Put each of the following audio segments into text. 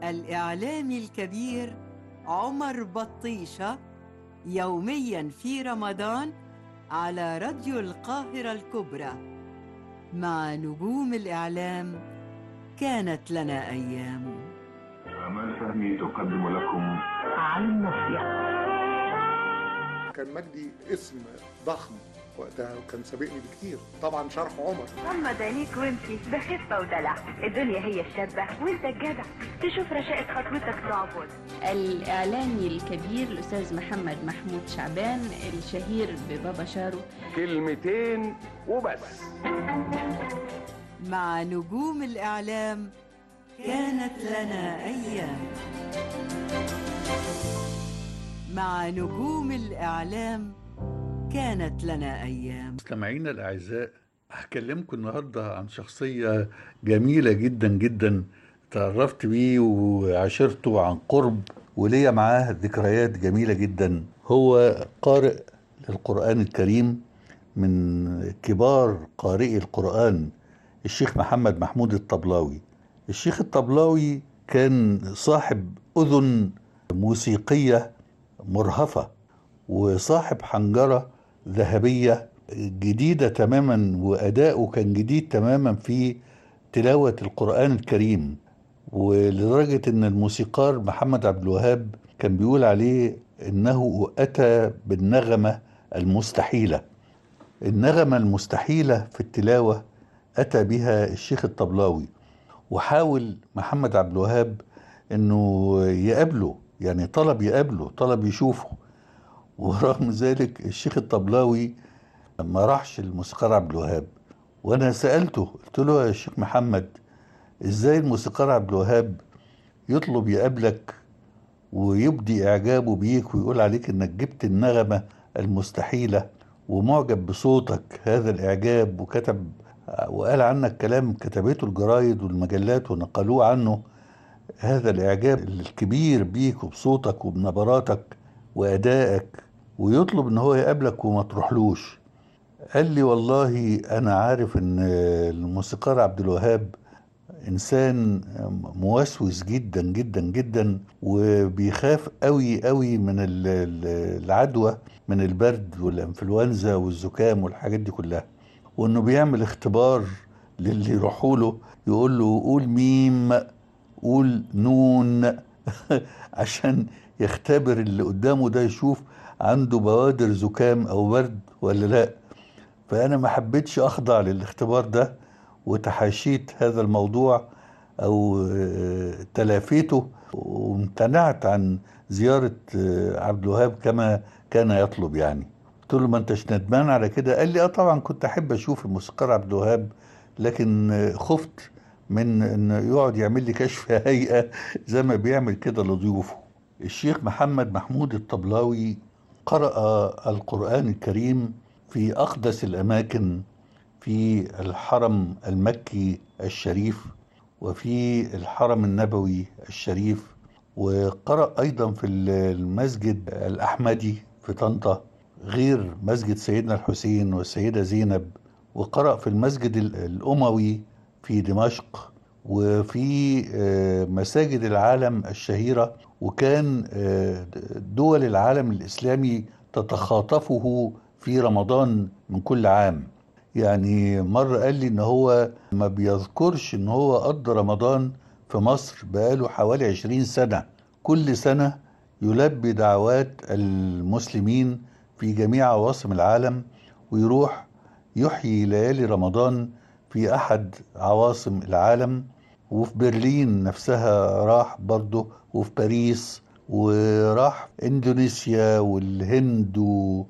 الإعلامي الكبير عمر بطيشة يوميا في رمضان على راديو القاهرة الكبرى مع نجوم الإعلام كانت لنا أيام آمال فهمي تقدم لكم عن النصيحة كان مجدي اسم ضخم وقتها وكان سابقني بكتير طبعا شرح عمر غمض عينيك وامشي بخفة ودلع الدنيا هي الشابة وانت الجدع تشوف رشاقة خطوتك تعبد الإعلامي الكبير الأستاذ محمد محمود شعبان الشهير ببابا شارو كلمتين وبس مع نجوم الإعلام كانت لنا أيام مع نجوم الإعلام كانت لنا أيام مستمعينا الأعزاء هكلمكم النهاردة عن شخصية جميلة جدا جدا تعرفت بيه وعاشرته عن قرب وليا معاه ذكريات جميلة جدا هو قارئ للقرآن الكريم من كبار قارئي القرآن الشيخ محمد محمود الطبلاوي الشيخ الطبلاوي كان صاحب أذن موسيقية مرهفة وصاحب حنجرة ذهبية جديدة تماما وأداؤه كان جديد تماما في تلاوة القرآن الكريم ولدرجة أن الموسيقار محمد عبد الوهاب كان بيقول عليه أنه أتى بالنغمة المستحيلة النغمة المستحيلة في التلاوة أتى بها الشيخ الطبلاوي وحاول محمد عبد الوهاب أنه يقابله يعني طلب يقابله طلب يشوفه ورغم ذلك الشيخ الطبلاوي ما راحش الموسيقار عبد الوهاب وانا سالته قلت له يا شيخ محمد ازاي الموسيقار عبد الوهاب يطلب يقابلك ويبدي اعجابه بيك ويقول عليك انك جبت النغمه المستحيله ومعجب بصوتك هذا الاعجاب وكتب وقال عنك كلام كتبته الجرايد والمجلات ونقلوه عنه هذا الاعجاب الكبير بيك وبصوتك وبنبراتك وادائك ويطلب ان هو يقابلك وما تروحلوش قال لي والله انا عارف ان الموسيقار عبد الوهاب انسان موسوس جدا جدا جدا وبيخاف قوي قوي من العدوى من البرد والانفلونزا والزكام والحاجات دي كلها وانه بيعمل اختبار للي يروحوا له يقول له قول ميم قول نون عشان يختبر اللي قدامه ده يشوف عنده بوادر زكام او برد ولا لا فانا ما حبيتش اخضع للاختبار ده وتحاشيت هذا الموضوع او تلافيته وامتنعت عن زيارة عبد الوهاب كما كان يطلب يعني قلت له ما انتش ندمان على كده قال لي اه طبعا كنت احب اشوف الموسيقار عبد الوهاب لكن خفت من ان يقعد يعمل لي كشف هيئة زي ما بيعمل كده لضيوفه الشيخ محمد محمود الطبلاوي قرأ القرآن الكريم في أقدس الأماكن في الحرم المكي الشريف وفي الحرم النبوي الشريف وقرأ أيضا في المسجد الأحمدي في طنطا غير مسجد سيدنا الحسين والسيدة زينب وقرأ في المسجد الأموي في دمشق وفي مساجد العالم الشهيرة وكان دول العالم الإسلامي تتخاطفه في رمضان من كل عام يعني مرة قال لي ان هو ما بيذكرش ان هو قضى رمضان في مصر بقاله حوالي عشرين سنة كل سنة يلبي دعوات المسلمين في جميع عواصم العالم ويروح يحيي ليالي رمضان في أحد عواصم العالم وفي برلين نفسها راح برضه وفي باريس وراح اندونيسيا والهند و...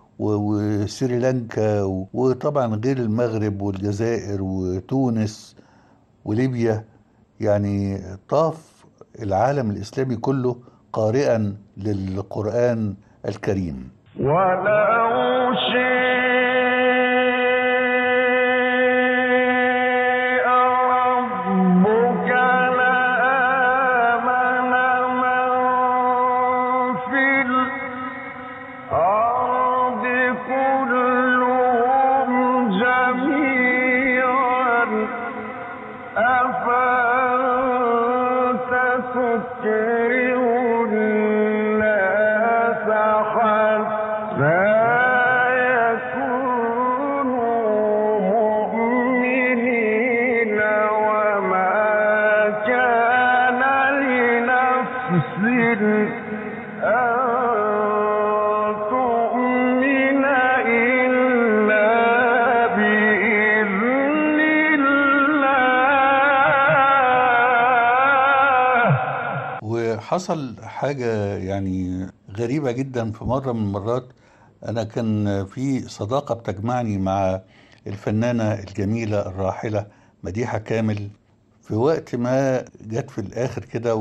وسريلانكا وطبعا غير المغرب والجزائر وتونس وليبيا يعني طاف العالم الاسلامي كله قارئا للقران الكريم ولو شاء ربك لآمن من في الأرض كلهم جميعا أفأنت تكره الناس حتى يكونوا مؤمنين وما كان لنفس أن تؤمن إلا بإذن الله وحصل حاجة يعني غريبة جدا في مرة من المرات أنا كان في صداقة بتجمعني مع الفنانة الجميلة الراحلة مديحة كامل في وقت ما جت في الآخر كده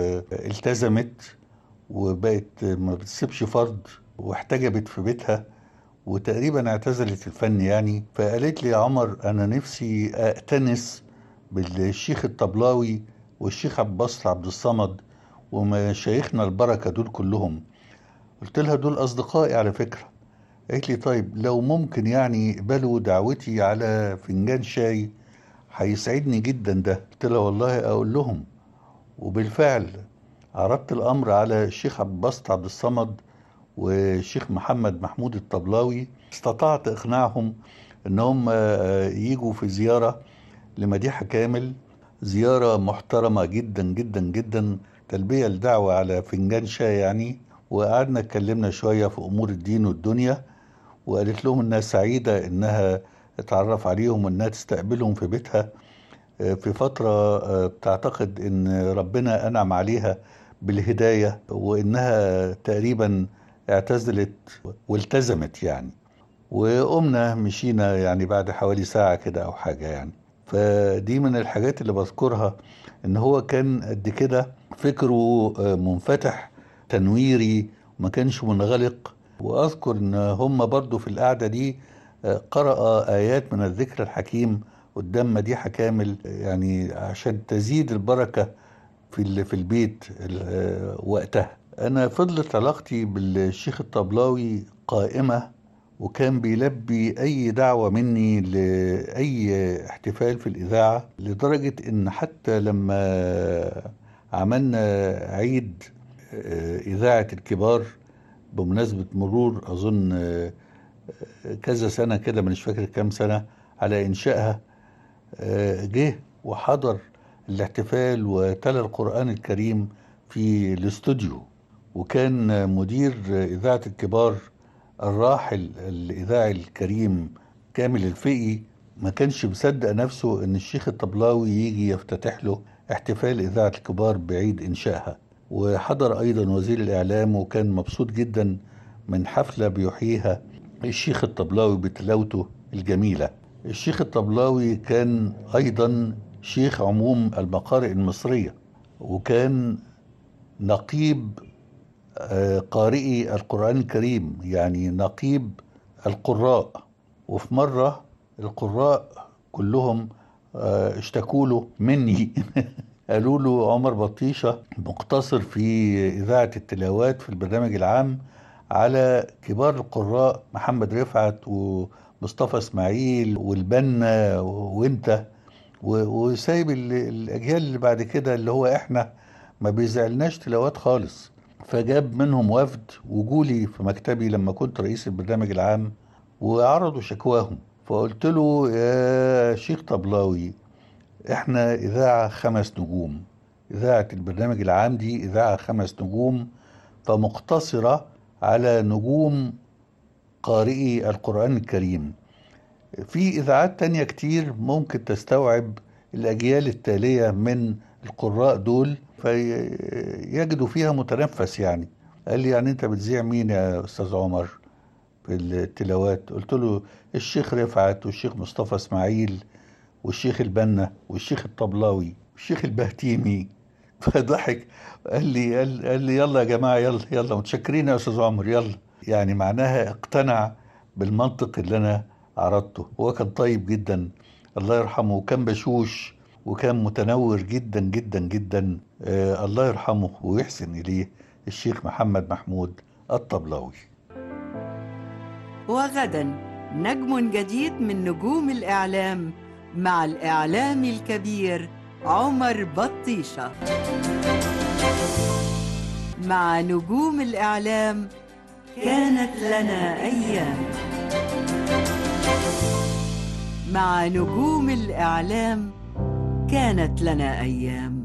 والتزمت وبقت ما بتسيبش فرض واحتجبت في بيتها وتقريبا اعتزلت الفن يعني فقالت لي يا عمر أنا نفسي أأتنس بالشيخ الطبلاوي والشيخ عبد الباسط عبد الصمد ومشايخنا البركة دول كلهم قلت لها دول أصدقائي على فكرة قالت لي طيب لو ممكن يعني يقبلوا دعوتي على فنجان شاي هيسعدني جدا ده قلت لها والله أقول لهم وبالفعل عرضت الأمر على الشيخ عبد الباسط عبد الصمد والشيخ محمد محمود الطبلاوي استطعت إقناعهم إن هم آه، يجوا في زيارة لمديحة كامل زيارة محترمة جدا جدا جدا تلبية الدعوة على فنجان شاي يعني وقعدنا اتكلمنا شوية في أمور الدين والدنيا وقالت لهم إنها سعيدة إنها اتعرف عليهم وإنها تستقبلهم في بيتها آه، في فترة آه، بتعتقد إن ربنا أنعم عليها بالهداية وإنها تقريبا اعتزلت والتزمت يعني وقمنا مشينا يعني بعد حوالي ساعة كده أو حاجة يعني فدي من الحاجات اللي بذكرها إن هو كان قد كده فكره آه، منفتح تنويري ما كانش منغلق وأذكر إن هم برضو في القعدة دي آه، قرأ آيات من الذكر الحكيم قدام مديحة كامل يعني عشان تزيد البركة في ال- في البيت ال- آه، وقتها أنا فضلت علاقتي بالشيخ الطبلاوي قائمة وكان بيلبي أي دعوة مني لأي احتفال في الإذاعة لدرجة إن حتى لما عملنا عيد آه، إذاعة الكبار بمناسبة مرور أظن آه، آه، كذا سنة كده مش فاكر كام سنة على إنشائها آه، جه وحضر الاحتفال وتلا القرآن الكريم في الاستوديو وكان مدير إذاعة الكبار الراحل الإذاعي الكريم كامل الفقي ما كانش مصدق نفسه إن الشيخ الطبلاوي يجي يفتتح له احتفال إذاعة الكبار بعيد إنشائها وحضر أيضا وزير الإعلام وكان مبسوط جدا من حفلة بيحييها الشيخ الطبلاوي بتلاوته الجميلة الشيخ الطبلاوي كان أيضا شيخ عموم المقارئ المصرية وكان نقيب آه، قارئي القرآن الكريم يعني نقيب القراء وفي مرة القراء كلهم آه، اشتكوا له مني قالوا له عمر بطيشة مقتصر في إذاعة التلاوات في البرنامج العام على كبار القراء محمد رفعت ومصطفى اسماعيل والبنا وانت و- وسايب ال- الاجيال اللي بعد كده اللي هو احنا ما بيزعلناش تلاوات خالص فجاب منهم وفد وجولي في مكتبي لما كنت رئيس البرنامج العام وعرضوا شكواهم فقلت له يا شيخ طبلاوي احنا اذاعه خمس نجوم اذاعه البرنامج العام دي اذاعه خمس نجوم فمقتصره على نجوم قارئي القران الكريم في اذاعات تانية كتير ممكن تستوعب الاجيال التاليه من القراء دول فيجدوا فيها متنفس يعني قال لي يعني انت بتذيع مين يا استاذ عمر في التلاوات قلت له الشيخ رفعت والشيخ مصطفى اسماعيل والشيخ البنا والشيخ الطبلاوي والشيخ البهتيمي فضحك قال لي قال, قال لي يلا يا جماعه يلا يلا متشكرين يا استاذ عمر يلا يعني معناها اقتنع بالمنطق اللي انا عرضته هو كان طيب جدا الله يرحمه وكان بشوش وكان متنور جدا جدا جدا آه الله يرحمه ويحسن اليه الشيخ محمد محمود الطبلاوي وغدا نجم جديد من نجوم الإعلام مع الإعلامي الكبير عمر بطيشة مع نجوم الإعلام كانت لنا أيام مع نجوم الإعلام كانت لنا أيام